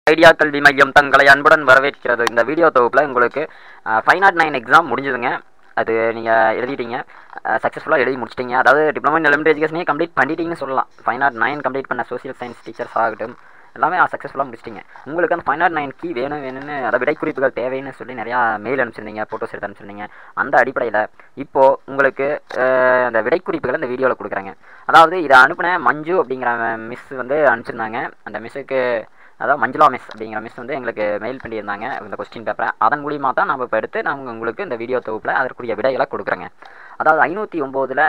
idea கல்வி மையம் தங்களை அன்புடன் வரவேற்கிறது இந்த வீடியோ தொகுப்பில் உங்களுக்கு ஃபைவ் நாட் நைன் எக்ஸாம் முடிஞ்சதுங்க அது நீங்கள் எழுதிட்டீங்க சக்ஸஸ்ஃபுல்லாக எழுதி முடிச்சிட்டீங்க அதாவது டிப்ளமோ இன் எலிமெண்ட் எஜுகேஷனே கம்ப்ளீட் பண்ணிட்டீங்கன்னு சொல்லலாம் ஃபைவ் நாட் நைன் கம்ப்ளீட் பண்ண சோசியல் சயின்ஸ் டீச்சர்ஸ் ஆகட்டும் எல்லாமே சக்ஸஸ்ஃபுல்லாக முடிச்சிட்டிங்க உங்களுக்கு அந்த ஃபைவ் நாட் நைன் கீ வேணும் வேணும்னு அதை விடைக்குறிப்புகள் தேவைன்னு சொல்லி நிறையா மெயில் அனுப்பிச்சிருந்தீங்க ஃபோட்டோஸ் எடுத்து அனுப்பிச்சிருந்தீங்க அந்த அடிப்படையில் இப்போது உங்களுக்கு அஹ், அந்த விடைக்குறிப்புகளை இந்த வீடியோவில் கொடுக்குறாங்க அதாவது இதை அனுப்பின மஞ்சு அப்படிங்கிற மிஸ் வந்து அனுப்பிச்சிருந்தாங்க அந்த மிஸ்ஸுக்கு அதாவது மஞ்சுளா மிஸ் அப்படிங்கிற மிஸ் வந்து எங்களுக்கு மெயில் பண்ணியிருந்தாங்க இந்த கொஸ்டின் பேப்பரை அதன் மூலியமாக தான் நம்ம இப்போ எடுத்து நாங்கள் உங்களுக்கு இந்த வீடியோ தொகுப்பில் அதற்குரிய விடைகளை கொடுக்குறேங்க அதாவது ஐநூற்றி ஒம்போதில்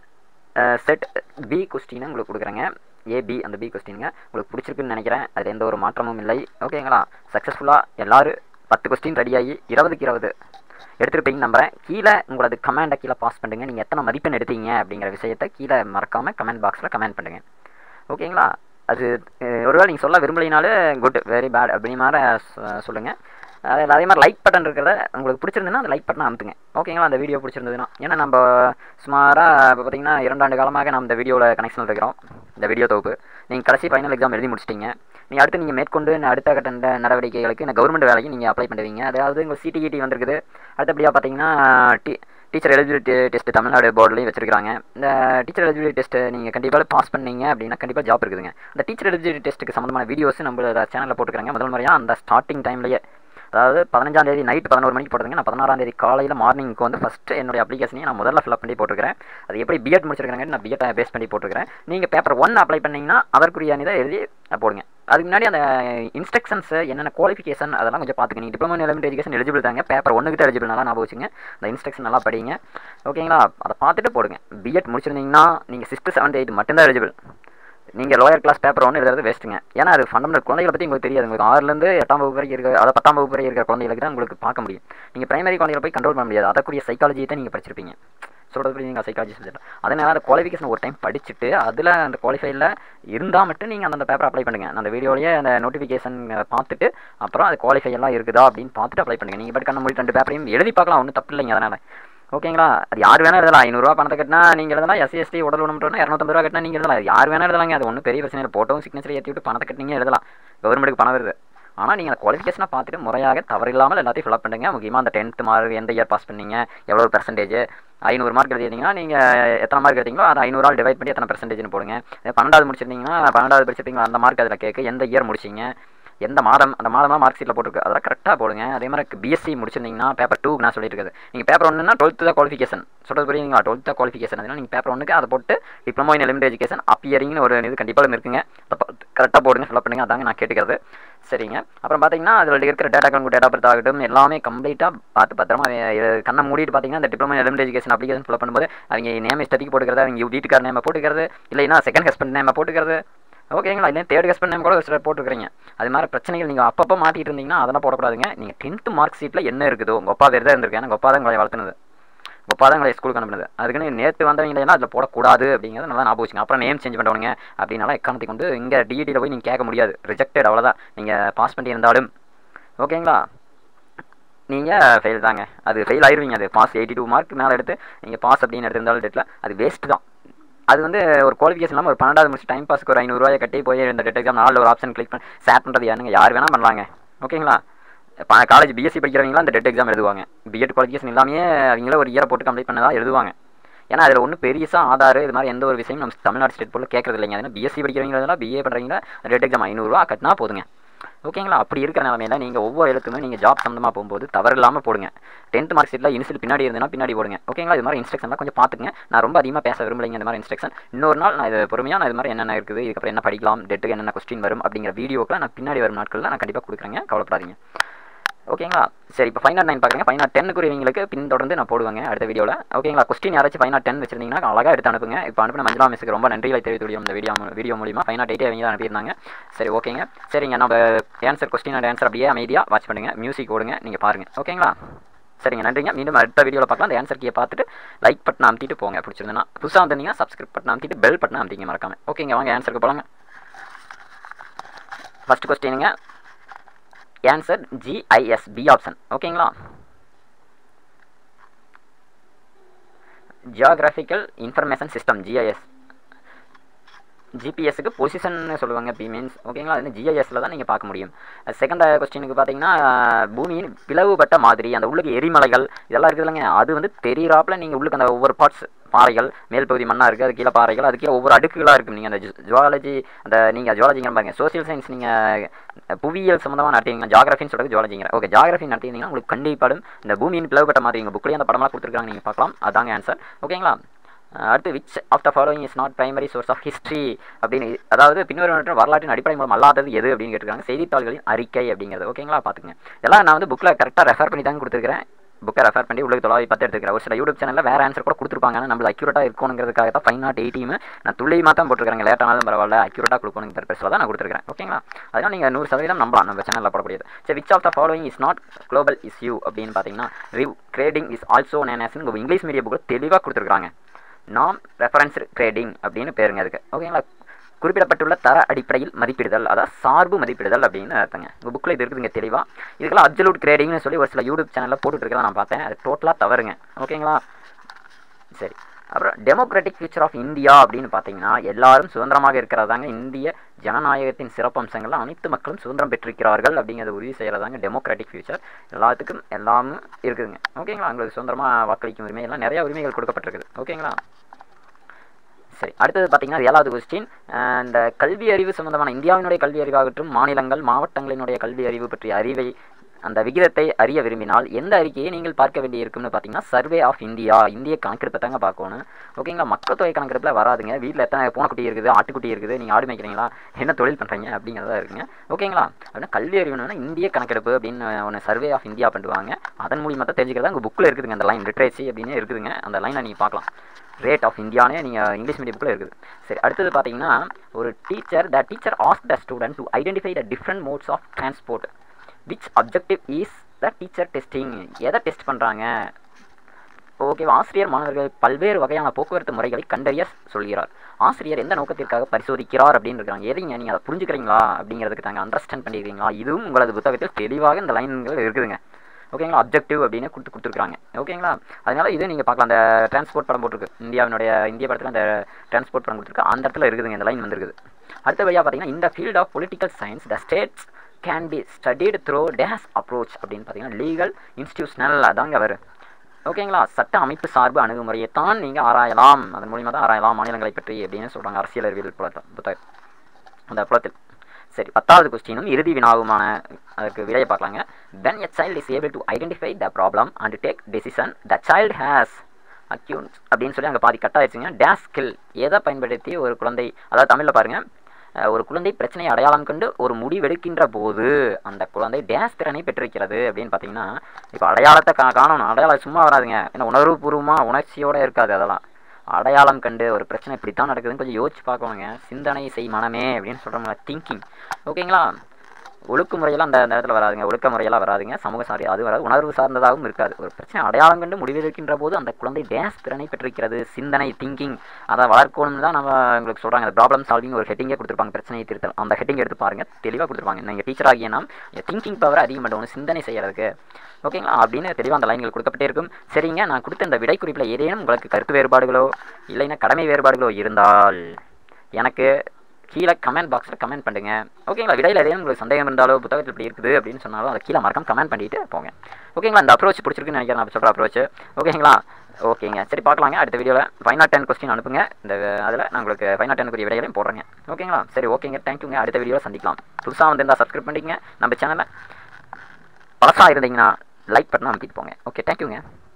செட் பி கொஸ்டினை உங்களுக்கு கொடுக்குறேங்க ஏபி அந்த பி கொஸ்டினுங்க உங்களுக்கு பிடிச்சிருக்குன்னு நினைக்கிறேன் அதில் எந்த ஒரு மாற்றமும் இல்லை ஓகேங்களா சக்ஸஸ்ஃபுல்லாக எல்லாரும் பத்து கொஸ்டின் ரெடியாகி இருபதுக்கு இருபது எடுத்துருப்பீங்கன்னு நம்புறேன் கீழே உங்களது கமெண்டை கீழே பாஸ் பண்ணுங்க நீங்கள் எத்தனை மதிப்பெண் எடுத்தீங்க அப்படிங்கிற விஷயத்தை கீழே மறக்காமல் கமெண்ட் பாக்ஸில் கமெண்ட் பண்ணுங்கள் ஓகேங்களா அது அஹ், ஒருவேளை நீங்கள் சொல்ல விரும்பலைனாலும் குட் வெரி பேட் அப்படி மாதிரி சொ- சொல்லுங்க அதில் அதே மாதிரி லைக் பட்டன் இருக்கிறத உங்களுக்கு பிடிச்சிருந்ததுன்னா அந்த லைக் பட்டனை அமுத்துங்க ஓகேங்களா அந்த வீடியோ பிடிச்சிருந்ததுன்னா ஏன்னா நம்ம சுமாராக இப்போ பார்த்தீங்கன்னா இரண்டாண்டு காலமாக நம்ம இந்த வீடியோவில் கனெக்ஷன் இருக்கிறோம் இந்த வீடியோ தொகுப்பு நீங்கள் கடைசி ஃபைனல் எக்ஸாம் எழுதி முடிச்சிட்டீங்க நீங்கள் அடுத்து நீங்கள் மேற்கொண்டு இந்த அடுத்த கட்ட நட- நடவடிக்கைகளுக்கு இந்த கவர்மெண்ட் வேலைக்கு நீங்கள் அப்ளை பண்ணுவீங்க அதாவது உங்கள் சிடிஇடி வந்திருக்குது அடுத்தபடியாக பார்த்தீங்கன்னா T teacher eligibility test Tamil Nadu போர்டுலையும் வச்சிருக்காங்க இந்த டீச்சர் எலிஜிபிலிட்டி டெஸ்ட் நீங்கள் கண்டிப்பாக பாஸ் பண்ணீங்க அப்படின்னா கண்டிப்பாக ஜாப் இருக்குதுங்க இந்த டீச்சர் எலிஜிபிலிட்டி டெஸ்ட்டுக்கு சம்மந்தமான வீடியோஸ் நம்மளோட சேனலில் போட்டுருக்காங்க முதல் முறையாக அந்த ஸ்டார்டிங் டைம்லேயே அதாவது பதினஞ்சாம் தேதி நைட் பதினோரு மணிக்கு போட்டுருங்க நான் பதினாறாம் தேதி காலையில் மார்னிங்க்கு வந்து ஃபஸ்ட்டு என்னுடைய அப்ளிகேஷனையும் நான் முதல்ல ஃபில்அப் பண்ணி போட்டுருக்கிறேன் அது எப்படி பிஎட் முடிச்சிருக்காங்க நான் பிஎட் பேஸ் பண்ணி போட்டுருக்கிறேன் நீங்கள் பேப்பர் ஒன் அப்ளை பண்ணீங்கன்னா அதற்குரிய இதை எழுதி போடுங்க அதுக்கு முன்னாடி அந்த இன்ஸ்ட்ரக்ஷன்ஸ் என்னென்ன குவாலிஃபிகேஷன் அதெல்லாம் கொஞ்சம் பார்த்துக்க நீங்கள் டிப்ளமோ எலிமெண்ட் எஜுகேஷன் எலிஜிபிள் தாங்க பேப்பர் ஒன்றுக்கிட்ட எலிஜிபிள் நல்லா ஞாபகம் வச்சுங்க அந்த இன்ஸ்ட்ரக்ஷன் நல்லா படிங்க ஓகேங்களா அதை பார்த்துட்டு போடுங்க பிஎட் முடிச்சிருந்தீங்கன்னா நீங்கள் சிக்ஸ்த்து செவன்த் எயிட் மட்டும்தான் எலிஜிபிள் நீங்கள் லோயர் கிளாஸ் பேப்பர் ஒன்று எழுதுறது வேஸ்ட்டுங்க ஏன்னா அது ஃபண்டமெண்டல் குழந்தைகளை பற்றி உங்களுக்கு தெரியாது உங்களுக்கு ஆறுலேருந்து எட்டாம் வகுப்பு வரைக்கும் இருக்க அதாவது பத்தாம் வகுப்பு வரைக்கும் இருக்கிற குழந்தைகளுக்கு தான் உங்களுக்கு பார்க்க முடியும் நீங்கள் பிரைமரி குழந்தைகளை போய் கண்ட்ரோல் பண்ண முடியாது அதற்குரிய சைக்காலஜியை தான் நீங்கள் படிச்சிருப்பீங்க சொல்கிறது புரியுது நீங்கள் சைக்காலஜி சப்ஜெக்ட் அதனால அந்த குவாலிஃபிகேஷன் ஒரு டைம் படிச்சுட்டு அதில் அந்த குவாலிஃபைல இருந்தால் மட்டும் நீங்கள் அந்த பேப்பர் அப்ளை பண்ணுங்கள் அந்த வீடியோலேயே அந்த நோட்டிஃபிகேஷன் பார்த்துட்டு அப்புறம் அது குவாலிஃபை எல்லாம் இருக்குதா அப்படின்னு பார்த்துட்டு அப்ளை பண்ணுங்கள் நீங்கள் பட் கண்ண மூடி ரெண்டு பேப்பரையும் எழுதி பார்க்கலாம் ஒன்றும் தப்பு இல்லைங்க அதனால் ஓகேங்களா அது யார் வேணா எழுதலாம் ஐநூறுரூவா பணத்தை கட்டினா நீங்கள் எழுதலாம் எஸ்சி எஸ்டி உடல் உணவுனா இரநூத்தம்பது ரூபா கட்டினா நீங்கள் எழுதலாம் அது யார் வேணா எழுதலாங்க அது ஒன்றும் பெரிய பிரச்சனை இல்லை போட்டோம் சிக்னேச்சர் ஏற்றி விட்டு பணத்தை கட்டினீங்க எழுதலாம் கவர்மெண்ட்டுக்கு பணம் வருது ஆனால் நீங்கள் அந்த குவாலிஃபிகேஷனை பார்த்துட்டு முறையாக தவறில்லாமல் எல்லாத்தையும் ஃபில்அப் பண்ணுங்க முக்கியமாக அந்த டென்த் மார்க் எந்த இயர் பாஸ் பண்ணீங்க எவ்வளோ பெர்சன்டேஜ் ஐநூறு மார்க் எழுதிருந்தீங்கன்னா நீங்கள் எத்தனை மார்க் எடுத்தீங்களோ அதை ஐநூறால் டிவைட் பண்ணி எத்தனை பெர்சன்டேஜ்னு போடுங்க இதே பன்னெண்டாவது முடிச்சிருந்தீங்கன்னா பன்னெண்டாவது படிச்சிருப்பீங்களா அந்த மார்க் அதில் கேட்க எந்த இயர் முடிச்சிங்க எந்த மாதம் அந்த மாதமாக மார்க் ஷீட்டில் போட்டிருக்கு அதெல்லாம் கரெக்டாக போடுங்க அதே மாதிரி பிஎஸ்சி முடிச்சிருந்தீங்கன்னா பேப்பர் டூ நான் சொல்லிட்டு இருக்குது நீங்கள் பேப்பர் ஒன்றுனா டுவெல்த்து தான் குவாலிஃபிகேஷன் சொல்கிறது புரியுங்களா டுவெல்த் தான் குவாலிஃபிகேஷன் அதனால் நீங்கள் பேப்பர் ஒன்றுக்கு அதை போட்டு டிப்ளமோ இன் எலிமெண்ட் எஜுகேஷன் அப்பியரிங்னு ஒரு இது கண்டிப்பாக இருக்குங்க கரெக்டாக போடுங்க ஃபில்அப் பண்ணுங்க அதாங்க நான் கேட்டுக்கிறது சரிங்க அப்புறம் பார்த்தீங்கன்னா அதில் இருக்கிற டேட்டா கணக்கு டேட்டா பர்த் ஆகட்டும் எல்லாமே கம்ப்ளீட்டாக பார்த்து பத்திரமா வே- இது கண்ணை மூடிட்டு பார்த்தீங்கன்னா இந்த diploma element education application fill up பண்ணும்போது அவங்க நேம் ஸ்டடிக்கு போட்டுக்கிறது அவங்க வீட்டுக்கார நேமை போட்டுக்கிறது இல்லைன்னா செகண்ட் ஹஸ்பண்ட் நேமை போட்டுக்கிறது ஓகேங்களா இல்லை தேர்ட் ஹஸ்பண்ட் நேம் கூட ஒரு சிலர் போட்டுக்கிறீங்க அது மாதிரி பிரச்சனைகள் நீங்கள் அப்பப்போ மாட்டிட்டு இருந்தீங்கன்னா அதெல்லாம் போடக்கூடாதுங்க நீங்கள் டென்த்து மார்க் ஷீட்டில் என்ன இருக்குதோ உங்கள் அப்பா வேறு தான் இருந்திருக்கேன் உங்கள் அப்பா தான் உங்களை வளர்த்துனது உங்கள் அப்பா தான் உங்களை ஸ்கூலுக்கு அனுப்புனது அதுக்குன்னு நேற்று வந்தவங்க அதில் போடக்கூடாது அப்படிங்கிறது நல்லா ஞாபகம் வச்சுங்க அப்புறம் நேம் சேஞ்ச் பண்ணுவாங்க அப்படின்னால எக்காரணத்தை கொண்டு இங்கே டிஇடியில் போய் நீங்கள் கேட்க முடியாது ரிஜெக்டட் அவ்வளோதான் நீங்கள் பாஸ் பண்ணியிருந்தாலும் ஓகேங்களா நீங்கள் ஃபெயில் தாங்க அது ஃபெயில் ஆயிருவீங்க அது பாஸ் எயிட்டி டூ மார்க் மேலே எடுத்து நீங்கள் பாஸ் அப்படின்னு எடுத்திருந்தாலும் டேட்டில் அது வேஸ்ட் தான் அது வந்து ஒரு குவாலிஃபிகேஷன் இல்லாமல் ஒரு பன்னெண்டாவது முடிச்சு டைம் பாஸ்க்கு ஒரு ஐநூறுரூவாயை கட்டி போய் இந்த டெட் எக்ஸாம் நாலு ஒரு ஆப்ஷன் கிளிக் பண்ணி ஷேர் பண்ணுறது யாருங்க யார் வேணால் பண்ணலாங்க ஓகேங்களா இப்போ காலேஜ் பிஎஸ்சி படிக்கிறவங்களாம் அந்த டெட் எக்ஸாம் எழுதுவாங்க பிஎட் குவாலிஃபிகேஷன் இல்லாமே அவங்கள ஒரு இயரை போட்டு கம்ப்ளீட் பண்ணதா எழுதுவாங்க ஏன்னா அதில் ஒன்றும் பெருசாக ஆதார் இது மாதிரி எந்த ஒரு விஷயம் நம்ம தமிழ்நாடு ஸ்டேட் போல கேட்கறது இல்லைங்க அதனால் பிஎஸ்சி படிக்கிறவங்க பிஏ பண்ணுறவங்க டெட் எக்ஸாம் ஐநூறுரூவா கட்டினா போதுங்க ஓகேங்களா அப்படி இருக்கிற நிலமையில நீங்கள் ஒவ்வொரு எழுத்துமே நீங்கள் ஜாப் சம்மந்தமாக போகும்போது தவறு இல்லாமல் போடுங்க டென்த் மார்க் ஷீட்டில் இனிஷியல் பின்னாடி இருந்ததுன்னா பின்னாடி போடுங்க ஓகேங்களா இது மாதிரி இன்ஸ்ட்ரக்ஷன்லாம் கொஞ்சம் பார்த்துங்க நான் ரொம்ப அதிகமாக பேச விரும்பலைங்க இந்த மாதிரி இன்ஸ்ட்ரக்ஷன் இன்னொரு நாள் நான் இது பொறுமையாக நான் இது மாதிரி என்னென்ன இருக்குது இதுக்கப்புறம் என்ன படிக்கலாம் டெட்டுக்கு என்னென்ன கொஸ்டின் வரும் அப்படிங்கிற வீடியோக்கெலாம் நான் பின்னாடி வரும் நாட்களில் நான் கண்டிப்பாக கொடுக்குறேங்க கவலைப்படாதீங்க ஓகேங்களா சரி இப்போ ஃபைவ் நாட் நைன் பார்க்குறேங்க ஃபைவ் நாட் டென்னுக்குரியவங்களுக்கு பின்தொடர்ந்து நான் போடுவேங்க அடுத்த வீடியோவில் ஓகேங்களா கொஸ்டின் யாராச்சும் ஃபைவ் நாட் டென் வச்சிருந்தீங்கன்னா அழகாக எடுத்து அனுப்புங்க இப்போ அனுப்பின மஞ்சளா மிஸ்க்கு ரொம்ப நன்றிகளை தெரிவித்துள்ளோம் இந்த வீடியோ மூ- வீடியோ மூலியமாக ஃபைவ் நாட் எயிட்டே அவங்க தான் அனுப்பியிருந்தாங்க சரி ஓகேங்க சரிங்க நம்ம ஆன்சர் கொஸ்டின் அண்ட் ஆன்சர் அப்படியே அமைதியாக வாட்ச் பண்ணுங்கள் மியூசிக் ஓடுங்க நீங்கள் பாருங்கள் ஓகேங்களா சரிங்க நன்றிங்க மீண்டும் அடுத்த வீடியோவில் பார்க்கலாம் அந்த ஆன்சர் கீயை பார்த்துட்டு லைக் பட்டன் அமுத்திட்டு போங்க பிடிச்சிருந்தேன்னா புதுசாக வந்தீங்கன்னா சப்ஸ்கிரைப் பட்டன் அமுத்திட்டு பெல் பட்டன் அமுத்திங்க மறக்காம ஓகேங்க வாங்க ஆன்சருக்கு போலாங்க ஃபர்ஸ்ட் கொஸ்டினுங்க ஆன்சர் ஜிஐஎஸ் பி ஆப்ஷன் ஓகேங்களா ஜியாகிராஃபிக்கல் இன்ஃபர்மேஷன் சிஸ்டம் ஜிஐஎஸ் ஜிபிஎஸ்க்கு பொசிஷன் சொல்லுவாங்க பி மீன்ஸ் ஓகேங்களா அது ஜிஐஎஸ்ல தான் நீங்கள் பார்க்க முடியும் செகண்ட் கொஸ்டினுக்கு பார்த்தீங்கன்னா பூமியின் பிளவுபட்ட மாதிரி அந்த உள்ளுக்கு எரிமலைகள் இதெல்லாம் இருக்குது இல்லைங்க அது வந்து தெரியறாப்புல நீங்கள் உள்ளுக்கு அந்த ஒவ்வொரு பார்ட்ஸ் பாறைகள் மேல் பகுதி மண்ணாக இருக்குது அது கீழே பாறைகள் அது கீழே ஒவ்வொரு அடுக்குகளாக இருக்கும் நீங்கள் அந்த ஜுவாலஜி அந்த நீங்கள் ஜுவாலஜிங்கிற பாருங்க சோசியல் சயின்ஸ் நீங்கள் புவியியல் சம்மந்தமாக நடத்திங்க ஜாகிரஃபின்னு சொல்கிறது ஜுவாலஜிங்கிற ஓகே ஜாகிரஃபி நடத்திங்கன்னா உங்களுக்கு கண்டிப்பாடும் இந்த பூமியின் பிளவுபட்ட மாதிரி எங்கள் புக்லேயே அந்த படமாக கொடுத்துருக்காங்க நீங்கள் பார்க்கலாம் அதாங்க ஆன்சர் ஓகேங்களா அடுத்து which of the following is not primary source of history அப்படின்னு அதாவது பின்வரும் வரலாற்றின் அடிப்படை மூலம் அல்லாதது எது அப்படின்னு கேட்டிருக்காங்க செய்தித்தாள்களின் அறிக்கை அப்படிங்கிறது ஓகேங்களா பார்த்துங்க எல்லாம் நான் வந்து புக்கில் கரெக்டாக ரெஃபர் பண்ணி தாங்க கொடுத்துருக்கிறேன் புக்கை ரெஃபர் பண்ணி உள்ளுக்கு தொள்ளாயிரத்தி பத்து எடுத்துக்கிறேன் ஒரு சில யூடியூப் சேனலில் வேறு ஆன்சர் கூட கொடுத்துருப்பாங்க ஆனால் நம்மளுக்கு அக்யூரேட்டாக இருக்கணுங்கிறதுக்காக தான் ஃபைவ் நாட் எயிட்டியும் நான் துல்லியமாக தான் போட்டுருக்காங்க லேட்டானாலும் பரவாயில்ல அக்யூரேட்டாக கொடுக்கணுங்கிற பெருசில் தான் நான் கொடுத்துருக்கேன் ஓகேங்களா அதனால் நீங்கள் நூறு சதவீதம் நம்பலாம் நம்ம சேனலில் போடக்கூடியது சரி which of the following is not global issue அப்படின்னு பார்த்தீங்கன்னா ரிவ் கிரேடிங் இஸ் ஆல்சோ நேனஸ் உங்கள் இங்கிலீஷ் மீடியம் புக்கில் தெளிவாக கொடுத்துருக்காங்க நாம் ரெஃபரன்ஸ் கிரேடிங் அப்படின்னு பேருங்க அதுக்கு ஓகேங்களா குறிப்பிடப்பட்டுள்ள தர அடிப்படையில் மதிப்பிடுதல் அதாவது சார்பு மதிப்பிடுதல் அப்படின்னு அர்த்தங்க உங்கள் புக்கில் இது இருக்குதுங்க தெளிவாக இதுக்கெல்லாம் அப்சல்யூட் கிரேடிங்னு சொல்லி ஒரு சில யூடியூப் சேனலில் போட்டுட்ருக்கதான் நான் பார்த்தேன் அது டோட்டலாக தவறுங்க ஓகேங்களா சரி அப்புறம் டெமோக்ராட்டிக் ஃபியூச்சர் ஆஃப் இந்தியா அப்படின்னு பார்த்தீங்கன்னா எல்லாரும் சுதந்திரமாக இருக்கிறதாங்க இந்திய ஜனநாயகத்தின் சிறப்பம்சங்கள்லாம் அனைத்து மக்களும் சுதந்திரம் பெற்றிருக்கிறார்கள் அப்படிங்கிறத உறுதி செய்கிறதாங்க டெமோக்ராட்டிக் ஃபியூச்சர் எல்லாத்துக்கும் எல்லாமே இருக்குதுங்க ஓகேங்களா உங்களுக்கு சுதந்திரமாக வாக்களிக்கும் உரிமை எல்லாம் நிறையா உரிமைகள் கொடுக்கப்பட்டிருக்குது ஓகேங்களா சரி அடுத்தது பார்த்தீங்கன்னா ஏழாவது கொஸ்டின் இந்த கல்வி அறிவு சம்பந்தமான இந்தியாவினுடைய கல்வி அறிவாகட்டும் மாநிலங்கள் மாவட்டங்களினுடைய கல்வி அறிவு பற்றிய அறிவை அந்த விகிதத்தை அறிய விரும்பினால் எந்த அறிக்கையை நீங்கள் பார்க்க வேண்டி இருக்கும்னு பார்த்தீங்கன்னா சர்வே ஆஃப் இந்தியா இந்திய கணக்கெடுப்பை தாங்க பார்க்கணும் ஓகேங்களா மக்கள் தொகை கணக்கெடுப்பில் வராதுங்க வீட்டில் எத்தனை பூனைக்குட்டி இருக்குது ஆட்டுக்குட்டி இருக்குது நீங்கள் ஆடு மேய்க்கிறீங்களா என்ன தொழில் பண்ணுறீங்க அப்படிங்கிறதா இருக்குங்க ஓகேங்களா அப்படின்னா கல்வி அறிவுனா இந்திய கணக்கெடுப்பு அப்படின்னு ஒன்று சர்வே ஆஃப் இந்தியா பண்ணுவாங்க அதன் மூலியமாக தான் தெரிஞ்சுக்கிறதா உங்கள் புக்கில் இருக்குதுங்க அந்த லைன் லிட்ரேசி அப்படின்னு இருக்குதுங்க அந்த லைனை நீங்கள் பார்க்கலாம் ரேட் ஆஃப் இந்தியானே நீங்கள் இங்கிலீஷ் மீடியம் புக்கில் இருக்குது சரி அடுத்தது பார்த்தீங்கன்னா ஒரு teacher the teacher ask the student to identify the different modes of transport which objective is the teacher testing எதை டெஸ்ட் பண்ணுறாங்க ஓகே ஆசிரியர் மாணவர்கள் பல்வேறு வகையான போக்குவரத்து முறைகளை கண்டறிய சொல்கிறார் ஆசிரியர் எந்த நோக்கத்திற்காக பரிசோதிக்கிறார் அப்படின்னு இருக்காங்க எதைங்க நீங்கள் அதை புரிஞ்சுக்கிறீங்களா அப்படிங்கிறதுக்கு தாங்க அண்டர்ஸ்டாண்ட் பண்ணிக்கிறீங்களா இதுவும் உங்களது புத்தகத்தில் தெளிவாக இந்த லைன்கள் இருக்குதுங்க ஓகேங்களா அப்ஜெக்டிவ் அப்படின்னு கொடுத்து கொடுத்துருக்காங்க ஓகேங்களா அதனால இது நீங்கள் பார்க்கலாம் அந்த டிரான்ஸ்போர்ட் படம் போட்டிருக்கு இந்தியாவினுடைய இந்திய படத்தில் அந்த டிரான்ஸ்போர்ட் படம் கொடுத்துருக்கு அந்த இடத்துல இருக்குதுங்க இந்த லைன் வந்துருக்குது அடுத்தபடியாக பார்த்தீங்கன்னா இந்த field of political science the states can be studied through these approach அப்படின்னு பார்த்தீங்கன்னா லீகல் இன்ஸ்டியூஷனல் அதாங்க வரும் ஓகேங்களா சட்ட அமைப்பு சார்பு அணுகுமுறையை தான் நீங்கள் ஆராயலாம் அதன் மூலியமாக தான் ஆராயலாம் மாநிலங்களை பற்றி அப்படின்னு சொல்கிறாங்க அரசியல் அறிவியல் புலத்தில் புத்தகம் அந்த புலத்தில் சரி பத்தாவது கொஸ்டினும் இறுதி வினாவுமான அதுக்கு விடையை பார்க்கலாங்க when a child is able to identify the problem and take decision the child has acumen அப்படின்னு சொல்லி அங்கே பாதி கட் ஆயிடுச்சுங்க டேஸ் ஸ்கில் எதை பயன்படுத்தி ஒரு குழந்தை அதாவது தமிழில் பாருங்கள் ஒரு குழந்தை பிரச்சனையை அடையாளம் கண்டு ஒரு முடிவெடுக்கின்ற போது அந்த குழந்தை டேஸ் திறனை பெற்றிருக்கிறது அப்படின்னு பார்த்தீங்கன்னா இப்போ அடையாளத்தை கா காணணும் அடையாளம் சும்மா வராதுங்க ஏன்னா உணர்வுபூர்வமாக உணர்ச்சியோடு இருக்காது அதெல்லாம் அடையாளம் கண்டு ஒரு பிரச்சனை இப்படித்தான் நடக்குதுன்னு கொஞ்சம் யோசிச்சு பார்க்கணுங்க சிந்தனை செய் மனமே அப்படின்னு சொல்கிறோம்ல திங்கிங் ஓகேங்களா ஒழுக்கு முறையெல்லாம் அந்த நேரத்தில் வராதுங்க ஒழுக்க முறையெல்லாம் வராதுங்க சமூக சாரி அது வராது உணர்வு சார்ந்ததாகவும் இருக்காது ஒரு பிரச்சனை அடையாளம் கண்டு முடிவெடுக்கின்ற போது அந்த குழந்தை டேஸ் திறனை பெற்றிருக்கிறது சிந்தனை திங்கிங் அதை வளர்க்கணும்னு தான் நம்ம உங்களுக்கு சொல்கிறாங்க அந்த ப்ராப்ளம் சால்விங் ஒரு ஹெட்டிங்கே கொடுத்துருப்பாங்க பிரச்சனையை திருத்தல் அந்த ஹெட்டிங் எடுத்து பாருங்கள் தெளிவாக கொடுத்துருப்பாங்க நீங்கள் டீச்சர் ஆகிய நாம் திங்கிங் பவர் அதிகம் பண்ணணும் சிந்தனை செய்யறதுக்கு ஓகேங்களா அப்படின்னு தெளிவாக அந்த லைன்கள் கொடுக்கப்பட்டே இருக்கும் சரிங்க நான் கொடுத்த இந்த விடை குறிப்பில் ஏதேனும் உங்களுக்கு கருத்து வேறுபாடுகளோ இல்லைன்னா கடமை வேறுபாடுகளோ இருந்தால் எனக்கு கீழே கமெண்ட் பாக்ஸில் கமெண்ட் பண்ணுங்க ஓகேங்களா விடையில் ஏதேனும் உங்களுக்கு சந்தேகம் இருந்தாலோ புத்தகத்தில் இப்படி இருக்குது அப்படின்னு சொன்னாலும் அதை கீழே மறக்காம கமெண்ட் பண்ணிட்டு போங்க ஓகேங்களா இந்த அப்ரோச் பிடிச்சிருக்குன்னு நினைக்கிறேன் நான் சொல்கிற அப்ரோச் ஓகேங்களா ஓகேங்க சரி பார்க்கலாங்க அடுத்த வீடியோவில் ஃபைவ் நாட் டென் கொஸ்டின் அனுப்புங்க இந்த அதில் நான் உங்களுக்கு ஃபைவ் நாட் டென்க்குரிய விடைகளையும் போடுறேங்க ஓகேங்களா சரி ஓகேங்க தேங்க்யூங்க அடுத்த வீடியோவில் சந்திக்கலாம் புதுசாக வந்திருந்தால் சப்ஸ்கிரைப் பண்ணிக்கங்க நம்ம சேனலை பழசாக இருந்தீங்கன்னா லைக் பட்டன் அமைக்கிட்டு போங்க ஓகே தேங்க்யூங்க